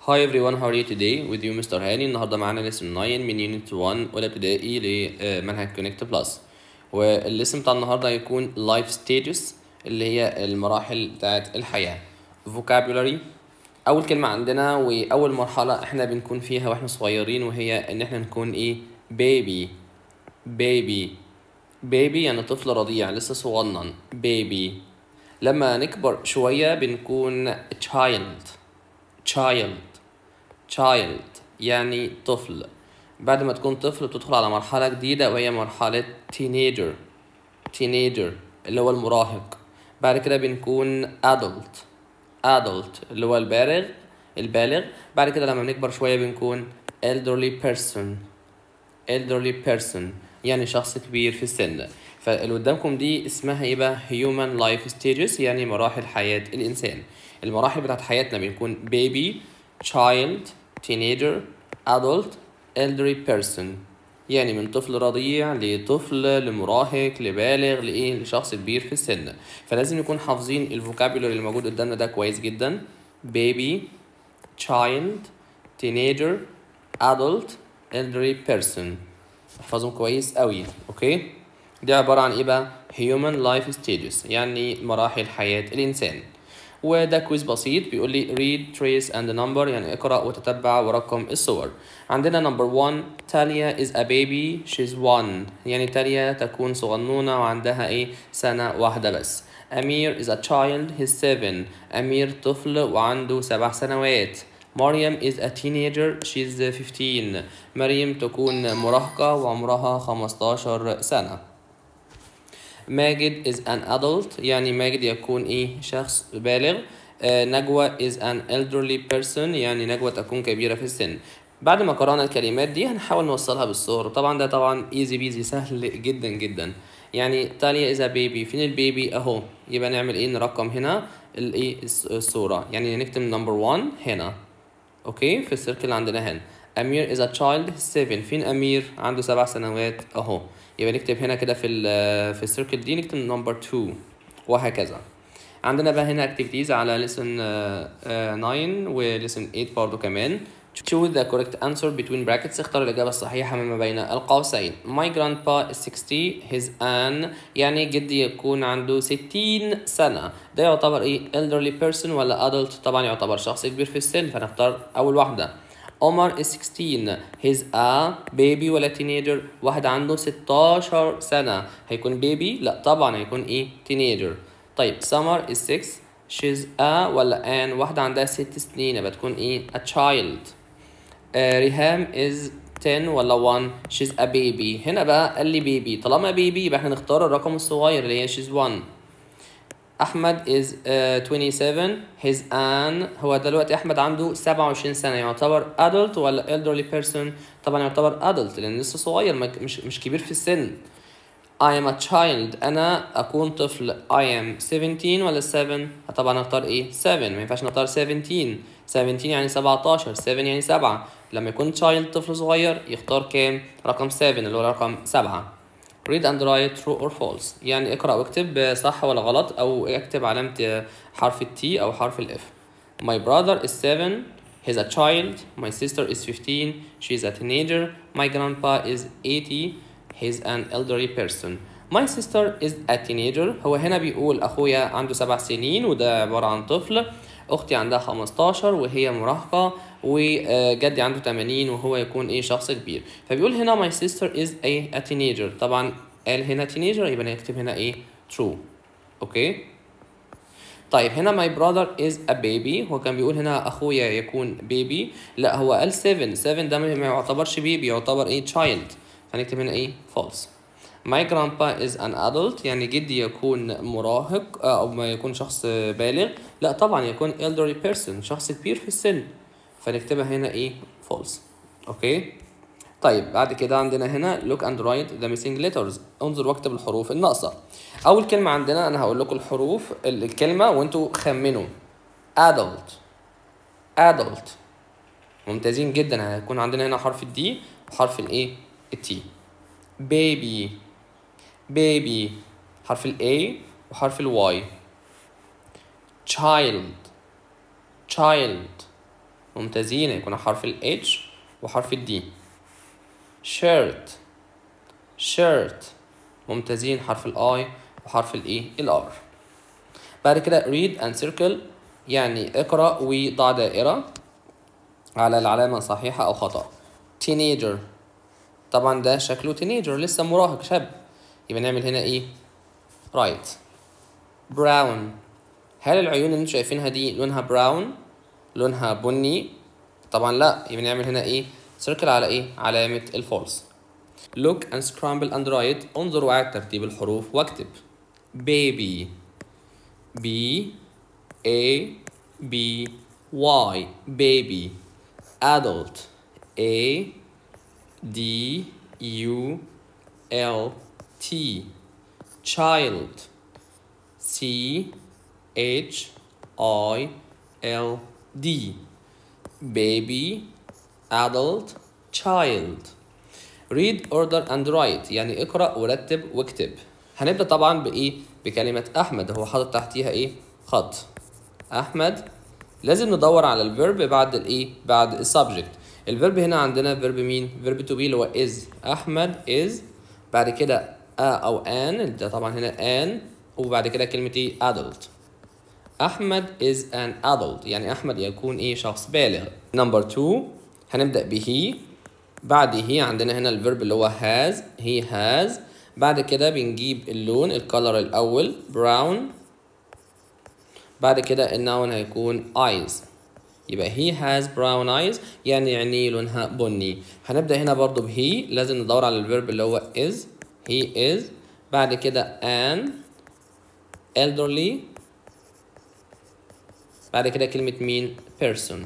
Hi everyone, how are you today? With you Mr. هاني النهارده معانا lesson 9 من unit 1 أولى ابتدائي لمنهج Connect Plus والليسن بتاع النهارده هيكون life stages اللي هي المراحل بتاعت الحياة vocabulary أول كلمة عندنا وأول مرحلة احنا بنكون فيها واحنا صغيرين وهي إن احنا نكون إيه baby baby baby يعني طفل رضيع لسه صغنن baby لما نكبر شوية بنكون child child child يعني طفل بعد ما تكون طفل بتدخل على مرحلة جديدة وهي مرحلة teenager teenager اللي هو المراهق بعد كده بنكون adult adult اللي هو البالغ البالغ بعد كده لما بنكبر شوية بنكون elderly person elderly person يعني شخص كبير في السن فاللي قدامكم دي اسمها ايه بقى human life stages يعني مراحل حياة الإنسان المراحل بتاعت حياتنا بنكون baby child teenager adult elderly person يعني من طفل رضيع لطفل لمراهق لبالغ لايه لشخص كبير في السن فلازم نكون حافظين الفوكابولري اللي موجود قدامنا ده كويس جدا baby child teenager adult elderly person احفظهم كويس قوي اوكي دي عبارة عن ايه بقى human life stages يعني مراحل حياة الإنسان وده كويز بسيط بيقول لي read trace and number يعني اقرأ وتتبع ورقم الصور عندنا number one تاليا is a baby she's one يعني تاليا تكون صغنونة وعندها ايه سنة واحدة بس أمير is a child he's seven أمير طفل وعنده سبع سنوات مريم is a teenager she's 15 مريم تكون مراهقة وعمرها 15 سنة ماجد is an adult يعني ماجد يكون ايه شخص بالغ آه نجوى is an elderly person يعني نجوى تكون كبيرة في السن بعد ما قرأنا الكلمات دي هنحاول نوصلها بالصور طبعا ده طبعا ايزي بيزي سهل جدا جدا يعني تاليا is a baby فين البيبي اهو يبقى نعمل ايه نرقم هنا الايه الصورة يعني نكتب نمبر 1 هنا اوكي في السيركل اللي عندنا هنا أمير is a child 7 فين أمير عنده سبع سنوات أهو يبقى نكتب هنا كده في ال في السيركل دي نكتب نمبر 2 وهكذا عندنا بقى هنا activities على lesson uh, uh, 9 و lesson 8 برضو كمان choose the correct answer between brackets اختار الإجابة الصحيحة مما بين القوسين my grandpa is 60 his an يعني جدي يكون عنده 60 سنة ده يعتبر ايه elderly person ولا adult طبعا يعتبر شخص كبير في السن فنختار أول واحدة عمر is 16 he's a baby ولا teenager واحد عنده 16 سنة هيكون baby لا طبعا هيكون ايه teenager طيب summer is 6 she's a ولا an واحدة عندها 6 سنين يبقى تكون ايه a child آه ريهام is 10 ولا 1 she's a baby هنا بقى قال لي baby طالما baby يبقى احنا نختار الرقم الصغير اللي هي she's 1 احمد is uh, 27 his an هو دلوقتي احمد عنده 27 سنه يعتبر adult ولا elderly person طبعا يعتبر adult لان لسه صغير مش مش كبير في السن I am a child انا اكون طفل I am 17 ولا 7 طبعا اختار ايه 7 ما ينفعش نختار 17 17 يعني 17 7 يعني 7 لما يكون child طفل صغير يختار كام رقم 7 اللي هو رقم 7 read and write true or false يعني اقرأ واكتب صح ولا غلط أو اكتب علامة حرف التي أو حرف الاف My brother is 7 He's a child My sister is 15 She's a teenager My grandpa is 80 He's an elderly person My sister is a teenager هو هنا بيقول أخويا عنده سبع سنين وده عبارة عن طفل أختي عندها 15 وهي مراهقة وجدي عنده 80 وهو يكون ايه شخص كبير فبيقول هنا my sister is a, a teenager طبعا قال هنا teenager يبقى نكتب هنا ايه true اوكي طيب هنا my brother is a baby هو كان بيقول هنا اخويا يكون baby لا هو قال 7 7 ده ما يعتبرش بيبي يعتبر ايه child فنكتب هنا ايه false My grandpa is an adult يعني جدي يكون مراهق أو ما يكون شخص بالغ لا طبعا يكون elderly person شخص كبير في السن فنكتبها هنا ايه false اوكي طيب بعد كده عندنا هنا look and write the missing letters انظر واكتب الحروف الناقصة أول كلمة عندنا أنا هقول لكم الحروف الكلمة وأنتوا خمنوا adult adult ممتازين جدا هيكون عندنا هنا حرف الدي وحرف الايه التي baby baby حرف الاي وحرف الواي child child ممتازين هيكون حرف ال H وحرف ال D shirt shirt ممتازين حرف ال I وحرف ال E ال R بعد كده read and circle يعني اقرأ وضع دائرة على العلامة صحيحة أو خطأ teenager طبعا ده شكله teenager لسه مراهق شاب يبقى نعمل هنا ايه right brown هل العيون اللي انتوا شايفينها دي لونها براون لونها بني طبعا لا يبقى نعمل هنا ايه سيركل على ايه علامة الفولس look and scramble and write انظر وعد ترتيب الحروف واكتب baby B A B Y baby adult A D U L T child C H I L D baby adult child read order and write يعني اقرأ ورتب واكتب هنبدأ طبعا بإيه بكلمة أحمد هو حاطط تحتيها إيه خط أحمد لازم ندور على الفيرب بعد الإيه بعد السبجكت الفيرب هنا عندنا فيرب مين فيرب تو بي اللي هو is أحمد is بعد كده a أو an ده طبعا هنا an وبعد كده كلمة إيه adult أحمد is an adult يعني أحمد يكون إيه شخص بالغ نمبر 2 هنبدأ به بعد هي عندنا هنا الفيرب اللي هو has he has بعد كده بنجيب اللون الكولر الأول brown بعد كده النون هيكون eyes يبقى he has brown eyes يعني يعني لونها بني هنبدأ هنا برضو به لازم ندور على الفيرب اللي هو is he is بعد كده an elderly بعد كده كلمة مين person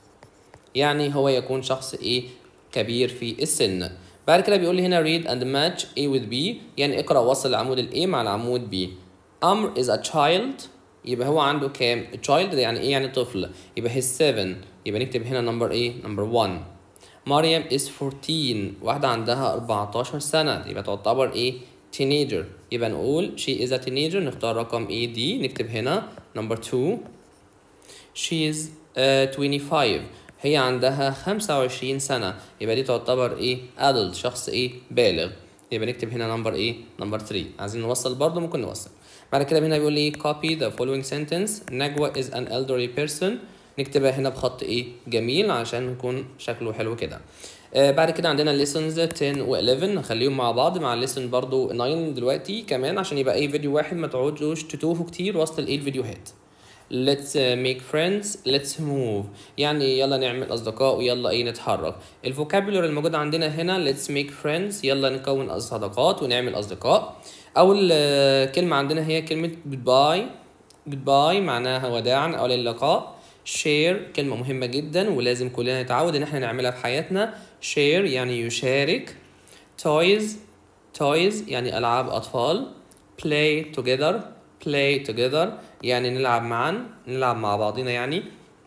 يعني هو يكون شخص ايه كبير في السن بعد كده بيقول لي هنا read and match A with B يعني اقرأ وصل العمود ال A مع العمود B أمر is a child يبقى هو عنده كام child ده يعني ايه يعني طفل يبقى he's 7 يبقى نكتب هنا number ايه number 1 مريم is 14 واحدة عندها 14 سنة يبقى تعتبر ايه teenager يبقى نقول she is a teenager نختار رقم ايه دي نكتب هنا number 2 she is uh, 25 هي عندها 25 سنة يبقى دي تعتبر ايه adult شخص ايه بالغ يبقى نكتب هنا نمبر ايه نمبر 3 عايزين نوصل برضه ممكن نوصل بعد كده هنا بيقول لي copy the following sentence نجوى is an elderly person نكتبها هنا بخط ايه جميل عشان يكون شكله حلو كده آه بعد كده عندنا lessons 10 و 11 نخليهم مع بعض مع lesson برضو 9 دلوقتي كمان عشان يبقى ايه فيديو واحد ما تقعدوش تتوهوا كتير وسط الايه الفيديوهات let's make friends let's move يعني يلا نعمل اصدقاء ويلا ايه نتحرك الفوكابولر الموجود عندنا هنا let's make friends يلا نكون صداقات ونعمل اصدقاء اول كلمه عندنا هي كلمه goodbye goodbye معناها وداعا او اللقاء share كلمه مهمه جدا ولازم كلنا نتعود ان احنا نعملها في حياتنا share يعني يشارك toys toys يعني العاب اطفال play together play together يعني نلعب معا نلعب مع بعضنا يعني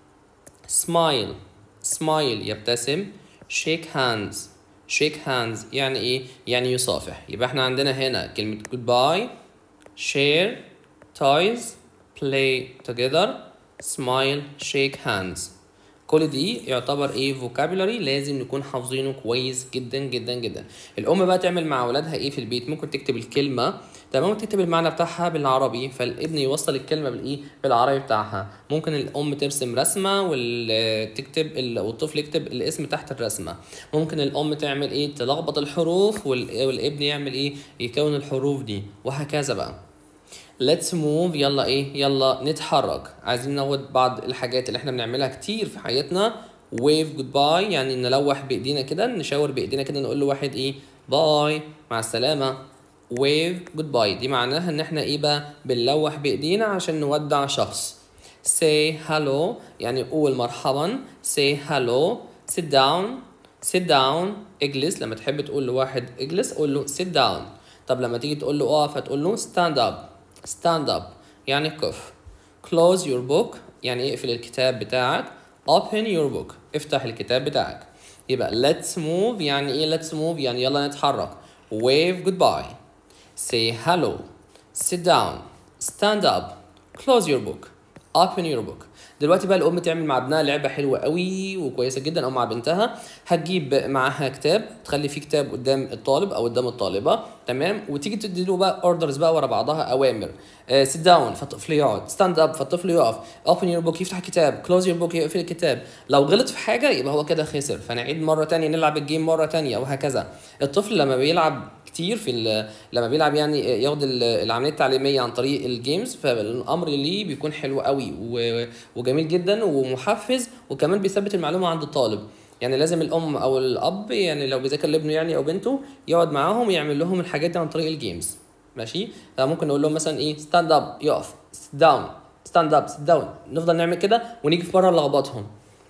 smile smile يبتسم shake hands shake hands يعني ايه يعني يصافح يبقى احنا عندنا هنا كلمة goodbye share toys play together smile shake hands كل دي يعتبر ايه vocabulary لازم نكون حافظينه كويس جدا جدا جدا الام بقى تعمل مع اولادها ايه في البيت ممكن تكتب الكلمه تمام تكتب المعنى بتاعها بالعربي فالابن يوصل الكلمه بالايه بالعربي بتاعها ممكن الام ترسم رسمه وتكتب ال... والطفل يكتب الاسم تحت الرسمه ممكن الام تعمل ايه تلخبط الحروف وال... والابن يعمل ايه يكون الحروف دي وهكذا بقى let's move يلا ايه يلا نتحرك عايزين ناخد بعض الحاجات اللي احنا بنعملها كتير في حياتنا wave goodbye يعني نلوح بايدينا كده نشاور بايدينا كده نقول له واحد ايه باي مع السلامه wave goodbye دي معناها ان احنا ايه بقى بنلوح بايدينا عشان نودع شخص say hello يعني قول مرحبا say hello sit down sit down اجلس لما تحب تقول لواحد اجلس قول له sit down طب لما تيجي تقول له اقف هتقول له stand up stand up يعني كف close your book يعني اقفل الكتاب بتاعك open your book افتح الكتاب بتاعك يبقى let's move يعني ايه let's move يعني يلا نتحرك wave goodbye say hello sit down stand up close your book open your book دلوقتي بقى الام تعمل مع ابنها لعبه حلوه قوي وكويسه جدا او مع بنتها هتجيب معاها كتاب تخلي فيه كتاب قدام الطالب او قدام الطالبه تمام وتيجي تدي له بقى اوردرز بقى ورا بعضها اوامر سيت داون فالطفل يقعد ستاند اب فالطفل يقف اوبن يور بوك يفتح كتاب كلوز يور بوك يقفل الكتاب لو غلط في حاجه يبقى هو كده خسر فنعيد مره تانية نلعب الجيم مره تانية وهكذا الطفل لما بيلعب كتير في ال- لما بيلعب يعني ياخد ال- العمليه التعليميه عن طريق الجيمز فالامر ليه بيكون حلو قوي و- وجميل جدا ومحفز وكمان بيثبت المعلومه عند الطالب يعني لازم الام او الاب يعني لو بيذاكر لابنه يعني او بنته يقعد معاهم ويعمل لهم الحاجات دي عن طريق الجيمز ماشي فممكن نقول لهم مثلا ايه ستاند اب يقف داون ستاند اب داون نفضل نعمل كده ونيجي في مره نلخبطهم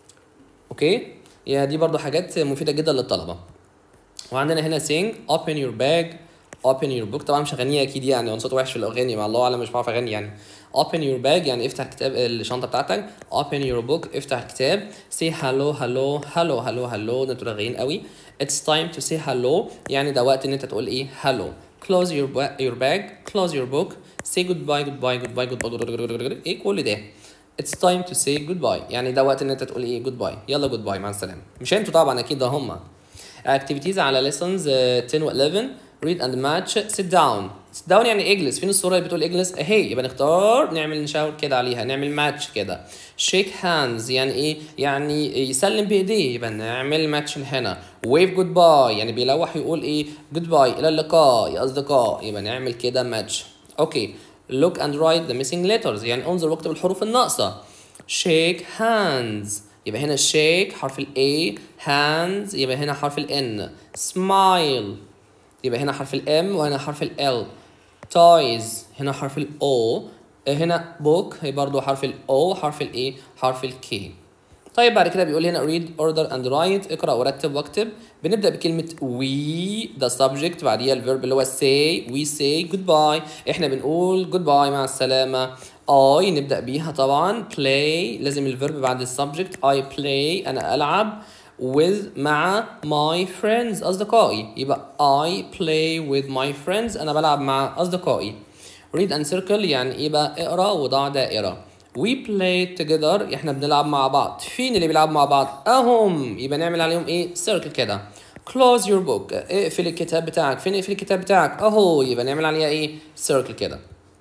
اوكي يا دي برضو حاجات مفيده جدا للطلبه وعندنا هنا sing open your bag open your book طبعا مش هغنيها اكيد يعني وانا صوتي وحش في الاغاني مع الله اعلم مش بعرف اغني يعني open your bag يعني افتح الكتاب الشنطه بتاعتك open your book افتح الكتاب say hello hello hello hello hello ده انتوا راغيين قوي it's time to say hello يعني ده وقت ان انت تقول ايه hello close your, ba- your bag close your book say goodbye goodbye goodbye goodbye ايه كل ده It's time to say goodbye يعني ده وقت ان انت تقول ايه goodbye يلا goodbye مع السلامه مش انتوا طبعا اكيد ده هما activities على lessons uh, 10 و 11 read and match sit down sit down يعني اجلس فين الصوره اللي بتقول اجلس اهي يبقى نختار نعمل نشاور كده عليها نعمل ماتش كده shake hands يعني ايه يعني يسلم بايديه يبقى نعمل ماتش هنا wave goodbye يعني بيلوح يقول ايه goodbye الى اللقاء يا اصدقاء يبقى نعمل كده ماتش اوكي look and write the missing letters يعني انظر واكتب الحروف الناقصه shake hands يبقى هنا shake حرف ال A hands يبقى هنا حرف ال N smile يبقى هنا حرف ال M وهنا حرف ال L toys هنا حرف ال O هنا book هي برضو حرف ال O حرف ال A حرف ال K طيب بعد كده بيقول هنا read order and write اقرا ورتب واكتب بنبدا بكلمه we the subject بعديها الفيرب اللي هو say we say goodbye احنا بنقول goodbye مع السلامه I نبدا بيها طبعا play لازم الفيرب بعد السبجكت I play انا العب with مع my friends اصدقائي يبقى I play with my friends انا بلعب مع اصدقائي read and circle يعني ايه بقى اقرا وضع دائره we play together احنا بنلعب مع بعض فين اللي بيلعبوا مع بعض اهم يبقى نعمل عليهم ايه circle كده close your book اقفل الكتاب بتاعك فين اقفل الكتاب بتاعك اهو يبقى نعمل عليها ايه circle كده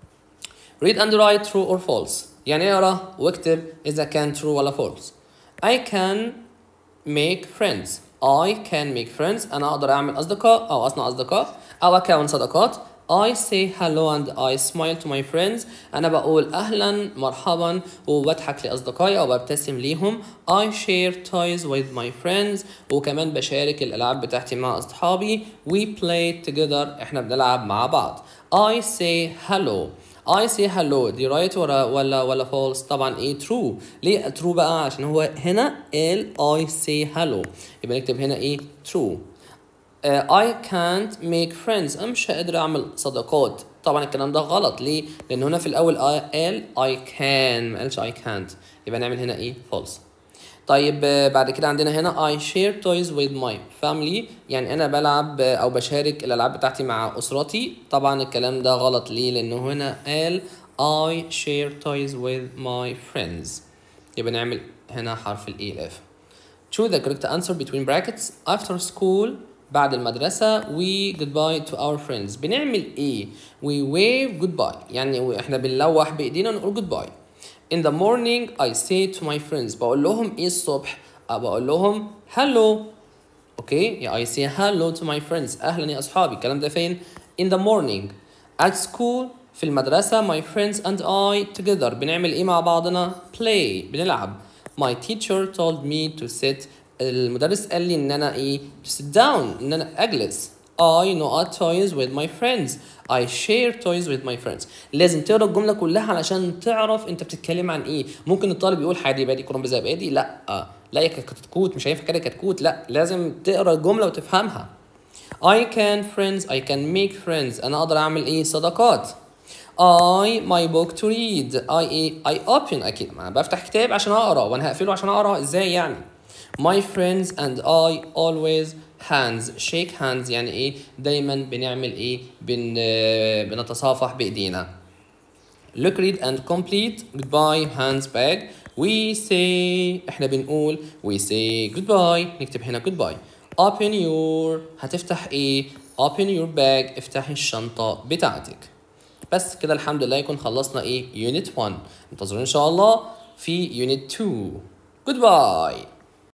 read and write true or false يعني اقرا واكتب اذا كان true ولا false I can make friends I can make friends انا اقدر اعمل اصدقاء او اصنع اصدقاء او اكون صداقات I say hello and I smile to my friends أنا بقول أهلا مرحبا وبضحك لأصدقائي أو ببتسم ليهم I share toys with my friends وكمان بشارك الألعاب بتاعتي مع أصحابي We play together إحنا بنلعب مع بعض I say hello I say hello دي رايت ولا ولا ولا false طبعا ايه true ليه true بقى عشان هو هنا ال I say hello يبقى نكتب هنا ايه true uh, I can't make friends أنا مش قادر أعمل صداقات طبعا الكلام ده غلط ليه؟ لأن هنا في الأول I قال I can ما قالش I can't يبقى نعمل هنا إيه false طيب آه، بعد كده عندنا هنا I share toys with my family يعني أنا بلعب آه، أو بشارك الألعاب بتاعتي مع أسرتي طبعا الكلام ده غلط ليه؟ لأنه هنا قال I share toys with my friends يبقى نعمل هنا حرف ال E F Choose the correct answer between brackets after school بعد المدرسة we goodbye to our friends بنعمل ايه؟ we wave goodbye يعني احنا بنلوح بايدينا نقول goodbye in the morning I say to my friends بقول لهم ايه الصبح؟ أه بقول لهم hello اوكي يا I say hello to my friends اهلا يا اصحابي الكلام ده فين؟ in the morning at school في المدرسة my friends and I together بنعمل ايه مع بعضنا؟ play بنلعب my teacher told me to sit المدرس قال لي ان انا ايه to sit down ان انا اجلس I know toys with my friends I share toys with my friends لازم تقرا الجمله كلها علشان تعرف انت بتتكلم عن ايه ممكن الطالب يقول حادي بادي كرم بزي بادي لا لا يا كتكوت مش هينفع كده كتكوت لا لازم تقرا الجمله وتفهمها I can friends I can make friends انا اقدر اعمل ايه صداقات I my book to read I ايه I open اكيد ما أنا بفتح كتاب عشان اقرا وانا هقفله عشان اقرا ازاي يعني My friends and I always hands shake hands يعني ايه دايما بنعمل ايه بن بنتصافح بايدينا Look, read and complete. Goodbye, hands back. we say احنا بنقول we say goodbye نكتب هنا goodbye open your هتفتح ايه open your bag افتحي الشنطة بتاعتك بس كده الحمد لله يكون خلصنا ايه unit 1 انتظرونا ان شاء الله في unit 2 goodbye